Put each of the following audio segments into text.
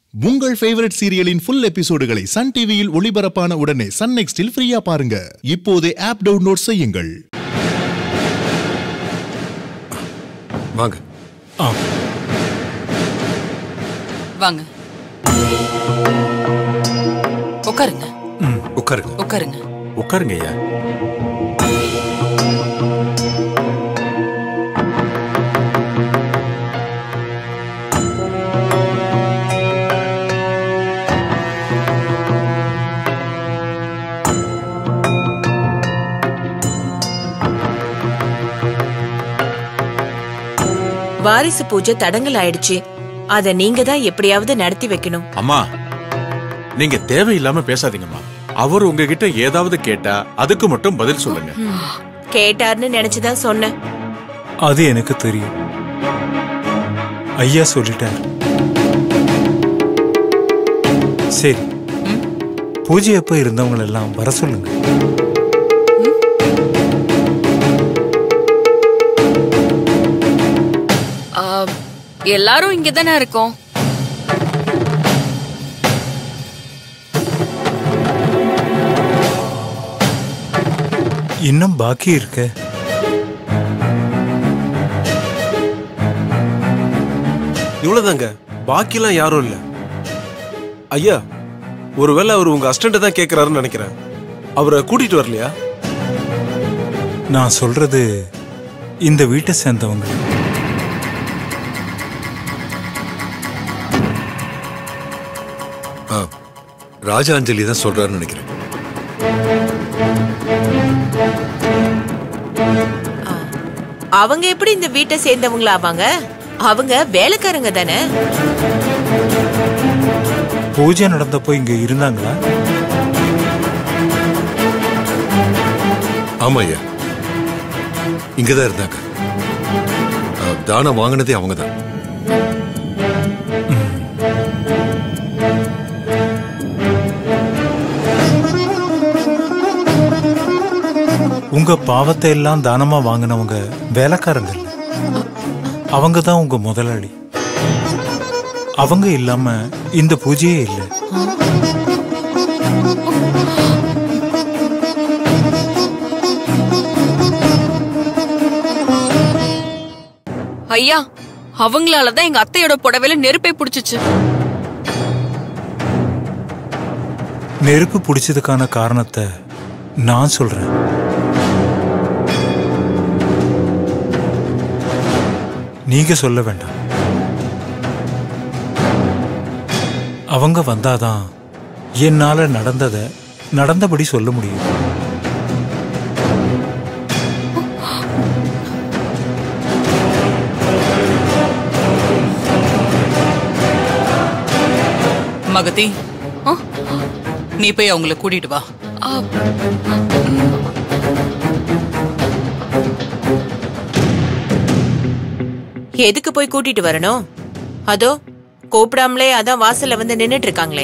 உங்கள் ஃபேவரட் சீரியலின் ஃபுல் எபிசோடுகளை சன் டிவியில் ஒளிபரப்பான உடனே சன் நெக்ஸ்டில் ஃப்ரீயா பாருங்க இப்போதே ஆப் டவுன்லோட் செய்யுங்கள் வாங்க ஆ வாங்க உட்காருங்க உட்காருங்க உட்காருங்க உட்காருங்க ஐயா வாரிசு பூஜை தடங்கல் ஆயிடுச்சு அத நீங்க தான் எப்படியாவது நடத்தி வைக்கணும் அம்மா நீங்க தேவையில்லாம பேசாதீங்கம்மா அவர் உங்ககிட்ட ஏதாவது கேட்டா அதுக்கு மட்டும் பதில் சொல்லுங்க கேட்டார்னு நினைச்சுதான் சொன்னேன் அது எனக்கு தெரியும் ஐயா சொல்லிட்டார் சரி பூஜை அப்ப இருந்தவங்க எல்லாம் வர சொல்லுங்க ஆ, எல்லாரும் இங்க தானே இருக்கோம் இன்னும் பாக்கி இருக்க இவ்வளவுதாங்க பாக்கிலாம் யாரும் இல்ல ஐயா ஒருவேளை அவர் உங்க அசிஸ்டன்ட் தான் கேக்குறாருன்னு நினைக்கிறேன் அவரை கூட்டிட்டு வரலையா நான் சொல்றது இந்த வீட்டை சேர்ந்தவங்க ராஜாஞ்சலி தான் சொல்றாருன்னு நினைக்கிறேன் அவங்க எப்படி இந்த வீட்டை சேர்ந்தவங்களா ஆவாங்க அவங்க வேலைக்காரங்க தானே பூஜை நடந்தப்போ இங்க இருந்தாங்களா ஆமா ஐயா இங்கதான் இருந்தாங்க அஹ், தானம் வாங்கினதே அவங்க தான் உங்க பாவத்தை எல்லாம் தானமா வாங்கினவங்க வேலைக்காரங்க இல்ல அவங்க தான் உங்க முதலாளி அவங்க இல்லாம இந்த பூஜையே இல்லை ஐயா அவங்களால தான் எங்க அத்தையோட புடவையில நெருப்பை புடிச்சிச்சு நெருப்பு பிடிச்சதுக்கான காரணத்தை நான் சொல்றேன் நீங்க சொல்ல வேண்டாம் அவங்க வந்தாதான் என்னால நடந்ததை நடந்தபடி சொல்ல முடியும் மகதி ஆ? நீ போய் அவங்கள கூட்டிட்டு வா ஆ, எதுக்கு போய் கூட்டிட்டு வரணும் அதோ கூப்பிடாமலே அதான் வாசல்ல வந்து நின்னுட்டு இருக்காங்களே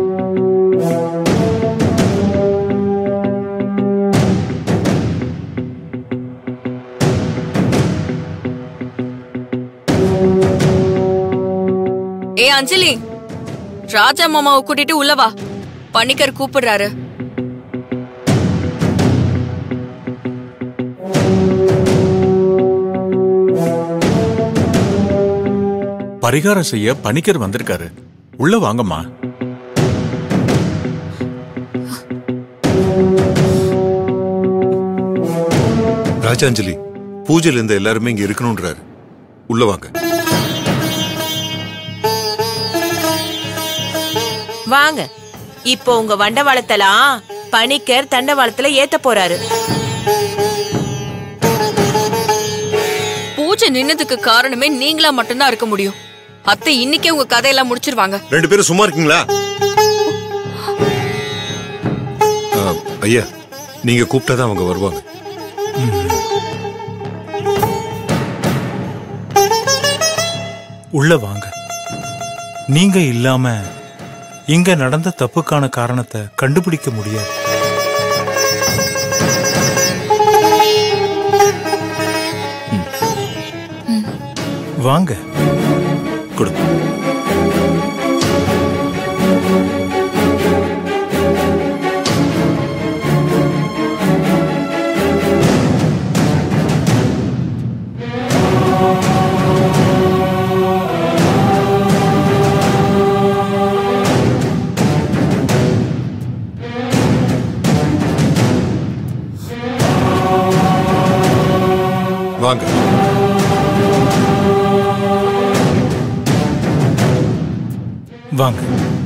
ஏ அஞ்சலி ராஜா மாமாவை கூட்டிட்டு உள்ள வா பணிக்கர் கூப்பிடுறாரு பரிகாரம் செய்ய பணிக்கர் வந்திருக்காரு உள்ள வாங்கம்மா ராஜாஞ்சலி பூஜையில இருந்த எல்லாருமே இங்க இருக்கணும்ன்றாரு உள்ள வாங்க வாங்க இப்போ உங்க வண்டவாளத்தெல்லாம் பணிக்கர் தண்டவாளத்துல ஏத்த போறாரு பூஜை நின்னதுக்கு காரணமே நீங்களா மட்டும்தான் இருக்க முடியும் அத்தை இன்னைக்கே உங்க கதையெல்லாம் முடிச்சிருவாங்க ரெண்டு பேரும் சும்மா இருக்கீங்களா அஹ், ஐயா நீங்க கூப்பிட்டாதான் அவங்க வருவாங்க உள்ள வாங்க நீங்க இல்லாம இங்க நடந்த தப்புக்கான காரணத்தை கண்டுபிடிக்க முடியாது வாங்க கொடுங்க வாங்க வாங்க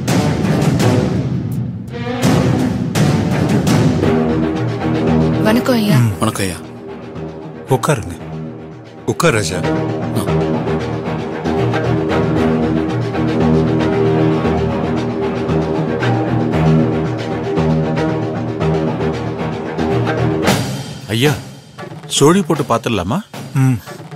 வணக்கம் ஐயா வணக்கம் ஐயா உட்காருங்க உட்கார் ராஜா ஐயா சோழி போட்டு பார்த்துடலாமா ம்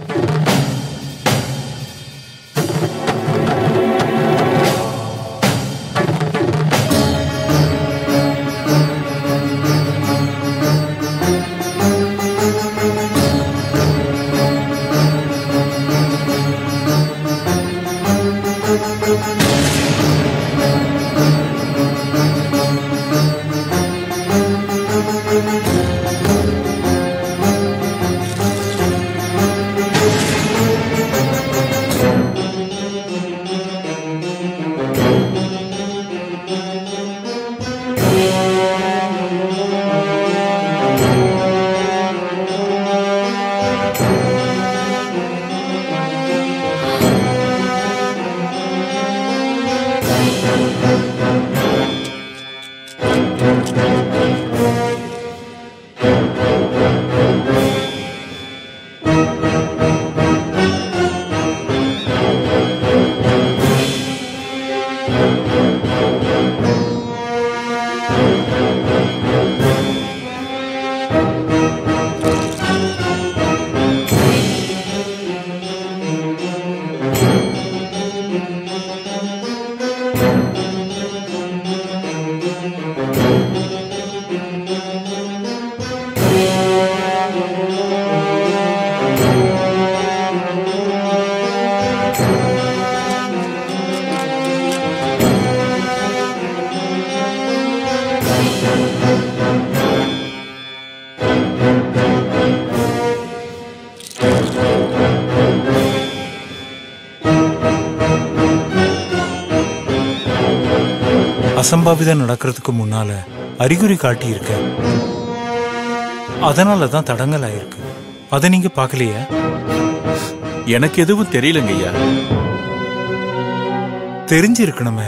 அசம்பாவிதம் நடக்கிறதுக்கு முன்னால அறிகுறி காட்டி இருக்க அதனால தான் தடங்கல் ஆயிருக்கு அதை நீங்க பார்க்கலையா எனக்கு எதுவும் தெரியலங்க ஐயா தெரிஞ்சிருக்கணுமே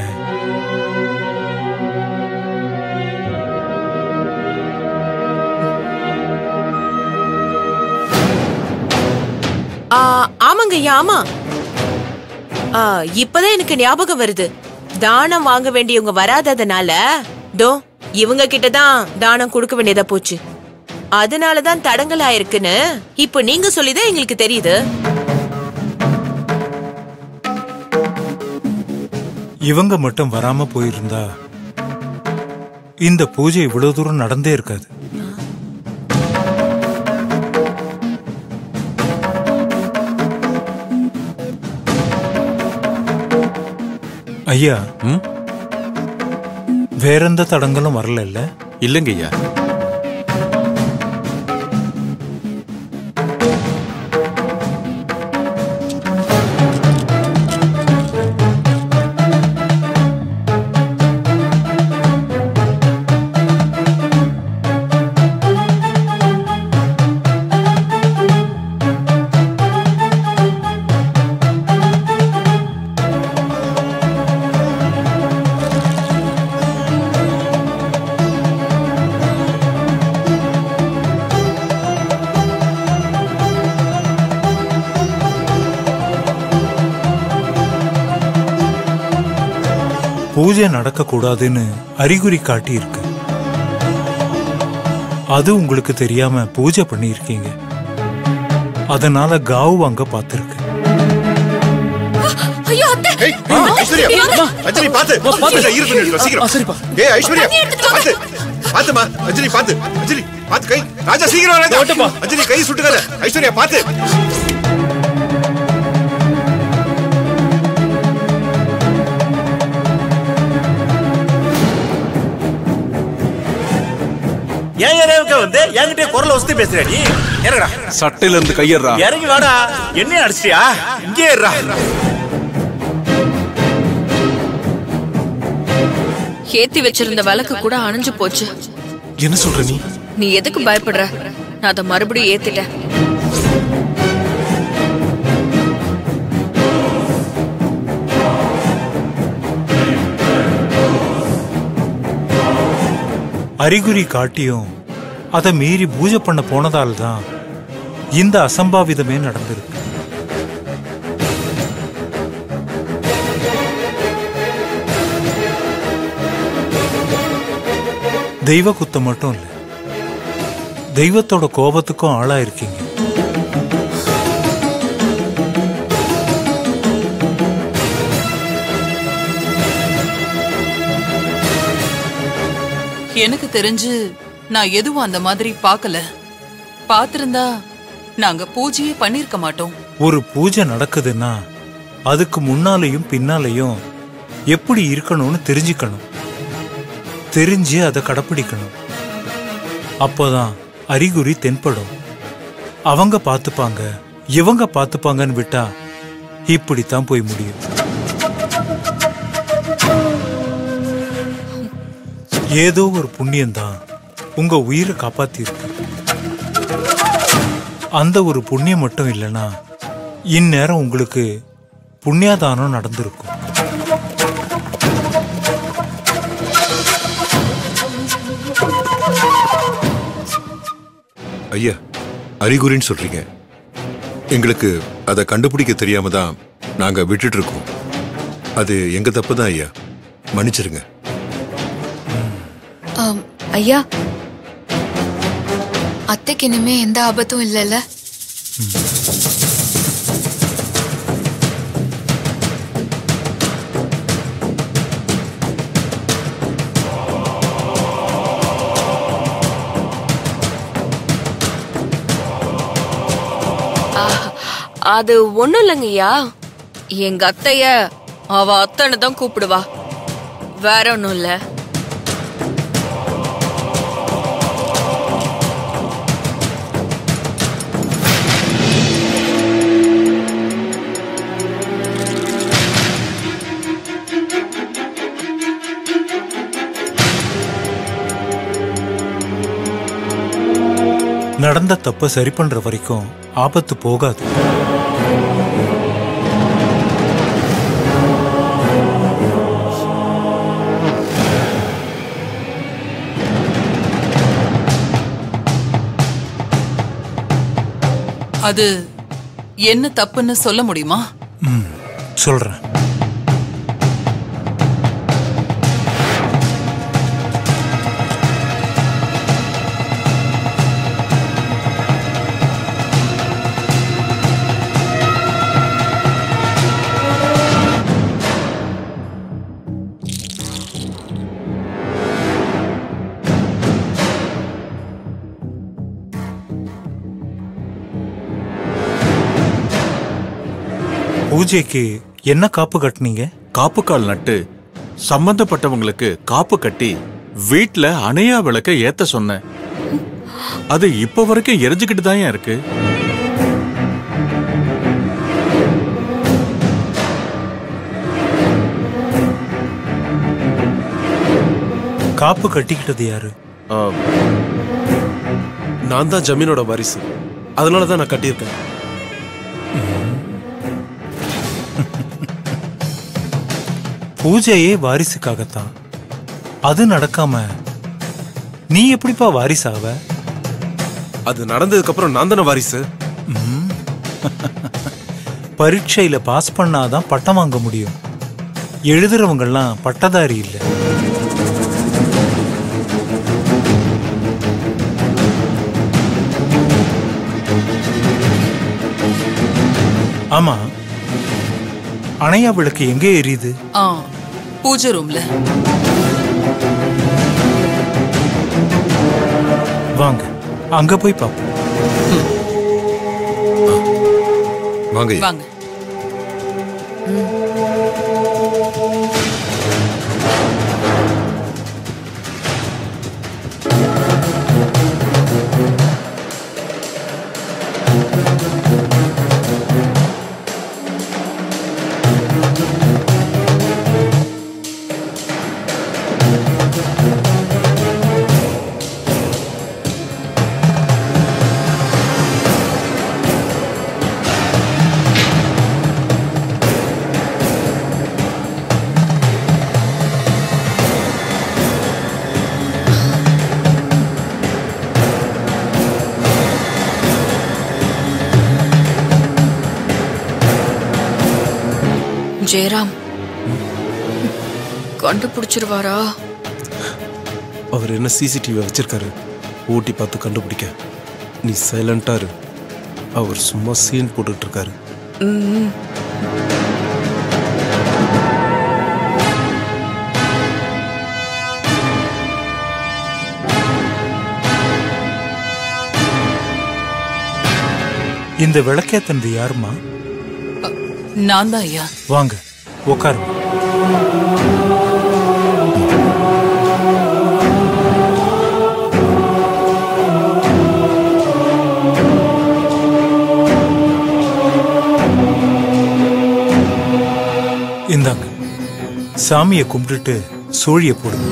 ஆ, ஆமாங்க ஐயா ஆமா ஆ, இப்பதான் எனக்கு ஞாபகம் வருது தானம் வாங்க வேண்டியவங்க வராததுனால தோ இவங்க கிட்ட தான் தானம் கொடுக்க வேண்டியதா போச்சு அதனாலதான் தடங்கல் ஆயிருக்குன்னு இப்போ நீங்க சொல்லிதான் எங்களுக்கு தெரியுது இவங்க மட்டும் வராம போயிருந்தா இந்த பூஜை இவ்வளவு தூரம் நடந்தே இருக்காது ஐயா ம் வேற எந்த தடங்களும் வரல இல்ல இல்லைங்க ஐயா பூஜை நடக்க கூடாதுன்னு அறிகுறி காட்டி இருக்கு அது உங்களுக்கு தெரியாம பூஜை பண்ணியிருக்கீங்க அதனால காவு வாங்க பார்த்திருக்கு ஐயோ அத்தை ஏய், ஐஸ்வர்யா, அஞ்சலி பாத்து பாத்து இரு பண்ணி சீக்கிரம் சரிப்பா ஏய் ஐஸ்வர்யா பாத்து பாத்துமா அஞ்சலி பாத்து அஞ்சலி பாத்து கை ராஜா சீக்கிரம் ராஜா அஞ்சலி கை சுட்டுக்காத ஐஸ்வர்யா பாத்து ஏன் ஏரியாவுக்கு வந்து என்கிட்ட குரல வசதி பேசுற நீ இறங்கடா சட்டையில இருந்து கையறா இறங்கி வாடா என்ன அடிச்சிட்டியா இங்கே ஏறா ஏத்தி வச்சிருந்த விளக்கு கூட அணைஞ்சு போச்சு என்ன சொல்ற நீ நீ எதுக்கு பயப்படுற நான் அதை மறுபடியும் ஏத்திட்டேன் அறிகுறி காட்டியும் அதை மீறி பூஜை பண்ண போனதால் தான் இந்த அசம்பாவிதமே நடந்திருக்கு தெய்வ குத்தம் மட்டும் இல்ல தெய்வத்தோட கோபத்துக்கும் ஆளாயிருக்கீங்க எனக்கு தெரிஞ்சு நான் எதுவும் அந்த மாதிரி பார்க்கல பார்த்திருந்தா நாங்க பூஜையே பண்ணிருக்க மாட்டோம் ஒரு பூஜை நடக்குதுன்னா அதுக்கு முன்னாலேயும் பின்னாலேயும் எப்படி இருக்கணும்னு தெரிஞ்சுக்கணும் தெரிஞ்சு அதை கடைப்பிடிக்கணும் அப்போதான் அறிகுறி தென்படும் அவங்க பார்த்துப்பாங்க இவங்க பார்த்துப்பாங்கன்னு விட்டா இப்படித்தான் போய் முடியும் ஏதோ ஒரு புண்ணியம்தான் உங்க உயிரை காப்பாத்திருக்கு அந்த ஒரு புண்ணியம் மட்டும் இல்லைன்னா இந்நேரம் உங்களுக்கு புண்ணியாதானம் நடந்திருக்கும் ஐயா அறிகுறின்னு சொல்றீங்க எங்களுக்கு அதை கண்டுபிடிக்க தெரியாம தான் நாங்க விட்டுட்டு இருக்கோம் அது எங்க தப்பு தான் ஐயா மன்னிச்சிருங்க ஆம், ஐயா அத்தைக்கு இனிமே எந்த ஆபத்தும் இல்லைல்ல அது ஒண்ணும் இல்லைங்கய்யா எங்க அத்தைய அவ அத்தனை தான் கூப்பிடுவா வேற ஒண்ணும் இல்ல நடந்த தப்ப சரி பண்ற வரைக்கும் ஆபத்து போகாது அது என்ன தப்புன்னு சொல்ல முடியுமா ம், சொல்றேன் பூஜைக்கு என்ன காப்பு கட்டுனீங்க காப்பு கால் நட்டு சம்பந்தப்பட்டவங்களுக்கு காப்பு கட்டி வீட்ல அணையா விளக்க ஏத்த சொன்னேன் அது இப்ப வரைக்கும் எரிஞ்சுக்கிட்டு தான் இருக்கு காப்பு கட்டிக்கிட்டது யாரு ஆ, நான் தான் ஜமீனோட வாரிசு அதனால தான் நான் கட்டியிருக்கேன் பூஜையே வாரிசுக்காகத்தான் அது நடக்காம நீ எப்படிப்பா வாரிசாவ அது நடந்ததுக்கு அப்புறம் நான் தானே வாரிசு ம். பரீட்சையில பாஸ் பண்ணாதான் பட்டம் வாங்க முடியும் எழுதுறவங்கெல்லாம் பட்டதாரி இல்ல ஆமா அணையா விளக்கு எங்கே எரியுது ஆ பூஜை ரூம்ல வாங்க அங்க போய் பார்ப்போம் வாங்க ஐயா. வாங்க ஜெயராம் கண்டுபிடிச்சிருவாரா அவர் என்ன சிசிடிவி வச்சிருக்காரு ஊட்டி பார்த்து கண்டுபிடிக்க நீ சைலண்டா இரு அவர் சும்மா சீன் போட்டுட்டு இருக்காரு ம் இந்த விளக்கேத்தனது யாருமா நான் தான் ஐயா வாங்க உட்காருங்க இந்தாங்க சாமியை கும்பிட்டுட்டு சோழிய போடுங்க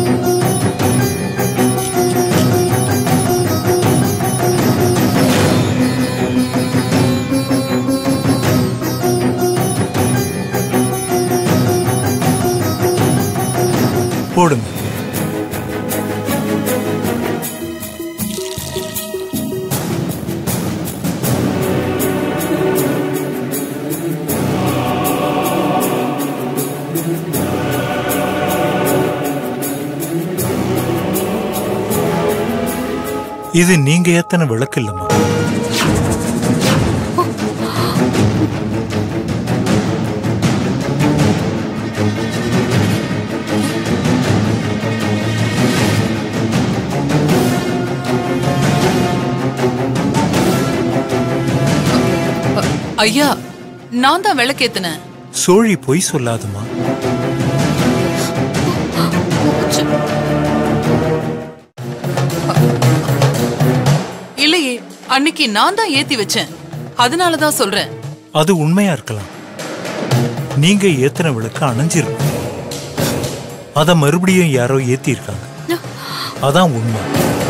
போடுங்க இது நீங்க ஏத்தன விளக்கு இல்லம்மா ஐயா நான் தான் விளக்கேத்தினேன் சோழி பொய் சொல்லாதுமா இல்லையே அன்னைக்கு நான் தான் ஏத்தி வச்சேன் அதனால தான் சொல்றேன் அது உண்மையா இருக்கலாம் நீங்க ஏத்தன விளக்கு அணைஞ்சிருக்கும் அத மறுபடியும் யாரோ ஏத்தி இருக்காங்க அதான் உண்மை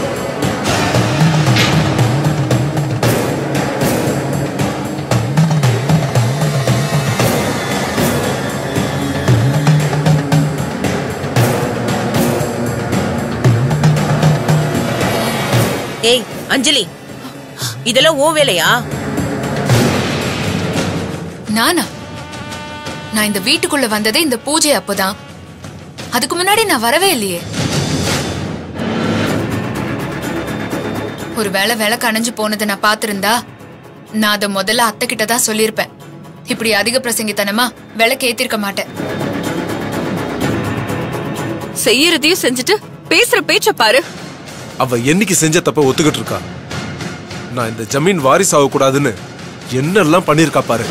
ஏய் அஞ்சலி இதெல்லாம் ஓ வேலையா நானா நான் இந்த வீட்டுக்குள்ள வந்ததே இந்த பூஜை அப்போதான் அதுக்கு முன்னாடி நான் வரவே இல்லையே ஒரு வேளை விளக்கு அணைஞ்சு போனதை நான் பார்த்திருந்தா நான் அதை முதல்ல அத்தை கிட்ட தான் சொல்லியிருப்பேன் இப்படி அதிக பிரசங்கித்தனமா விளக்கு ஏத்திருக்க மாட்டேன் செய்யறதையும் செஞ்சுட்டு பேசுற பேச்ச பாரு அவ என்னைக்கு செஞ்ச தப்ப ஒத்துக்கிட்டு இருக்கா நான் இந்த ஜமீன் வாரிசு ஆகக்கூடாதுன்னு என்னெல்லாம் பண்ணியிருக்கா பாரு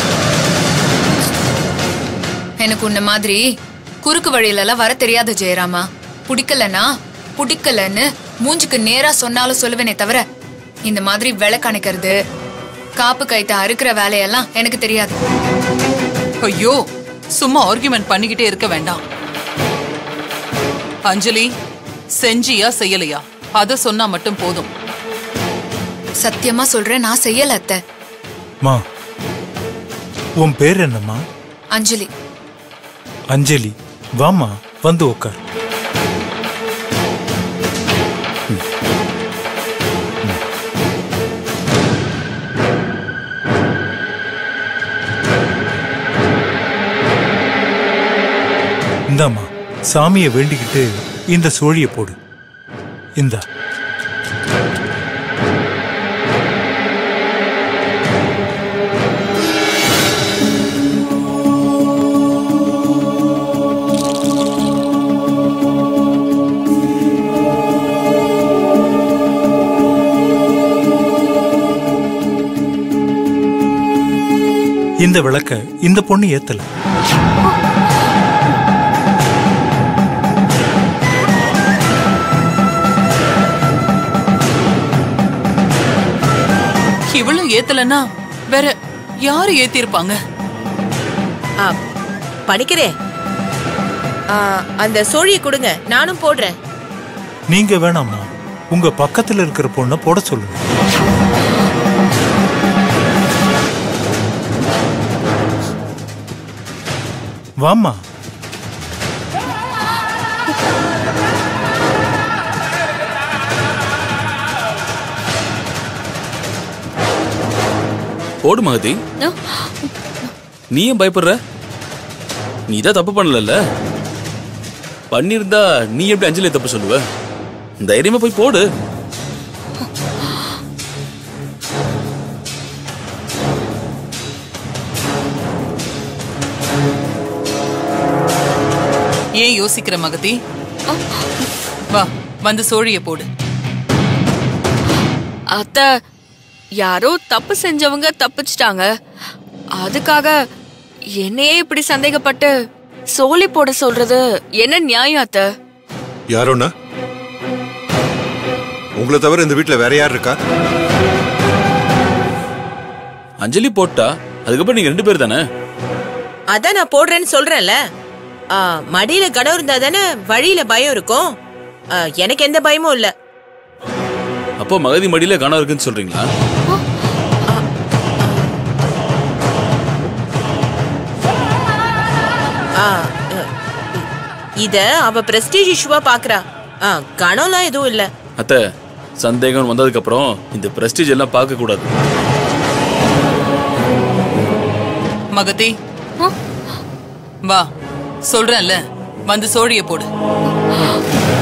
எனக்கு உன்ன மாதிரி குறுக்கு வழியில எல்லாம் வர தெரியாது ஜெயராமா பிடிக்கலனா பிடிக்கலன்னு மூஞ்சுக்கு நேரா சொன்னாலும் சொல்லுவேனே தவிர இந்த மாதிரி விளக்கு அணைக்கிறது காப்பு கைத்த அறுக்கிற வேலையெல்லாம் எனக்கு தெரியாது ஐயோ சும்மா ஆர்குமெண்ட் பண்ணிக்கிட்டே இருக்க வேண்டாம் அஞ்சலி செஞ்சியா செய்யலையா அத சொன்னா மட்டும் போதும் சத்தியமா சொல்றேன் நான் செய்யல அத்தை மா உன் பேர் என்னம்மா அஞ்சலி அஞ்சலி வாம்மா வந்து உட்கார் இந்தாம்மா சாமியை வேண்டிக்கிட்டு இந்த சோழிய போடு இந்தா இந்த விளக்க இந்த பொண்ணு ஏத்தல இவளும் ஏத்தலன்னா வேற யாரு ஏத்திருப்பாங்க ஆ, பணிக்கிறே ஆ, அந்த சோழியை கொடுங்க நானும் போடுறேன் நீங்க வேணாம்மா உங்க பக்கத்துல இருக்கிற பொண்ண போட சொல்லுங்க வாம்மா போடு மகதி நீ ஏன் பயப்படுற நீ தான் தப்பு பண்ணலல்ல பண்ணியிருந்தா நீ எப்படி அஞ்சலியை தப்பு சொல்லுவ தைரியமா போய் போடு ஏன் யோசிக்கிற மகதி வா வந்து சோழிய போடு அத்த யாரோ தப்பு செஞ்சவங்க தப்பிச்சிட்டாங்க அதுக்காக என்னையே இப்படி சந்தேகப்பட்டு சோலி போட சொல்றது என்ன நியாயம் அத்த யாரோண்ணா உங்களை தவிர இந்த வீட்ல வேற யார் இருக்கா அஞ்சலி போட்டா அதுக்கப்புறம் நீங்க ரெண்டு பேர் தானே அதான் நான் போடுறேன்னு சொல்றேன்ல ஆ, மடியில கடம் இருந்தா தானே வழியில பயம் இருக்கும் ஆ, எனக்கு எந்த பயமும் இல்ல அப்போ மகதி மடியில கனம் இருக்குன்னு சொல்றீங்களா ஆ, அ, இத அவ பிரஸ்டீஜ் இஷ்யூவா பாக்குறா ஆ, கணம்லாம் எதுவும் இல்ல அத்த சந்தேகம் வந்ததுக்கு அப்புறம் இந்த பிரஸ்டீஜ் எல்லாம் பார்க்க கூடாது மகதி வா சொல்றேன்ல வந்து சோழிய போடு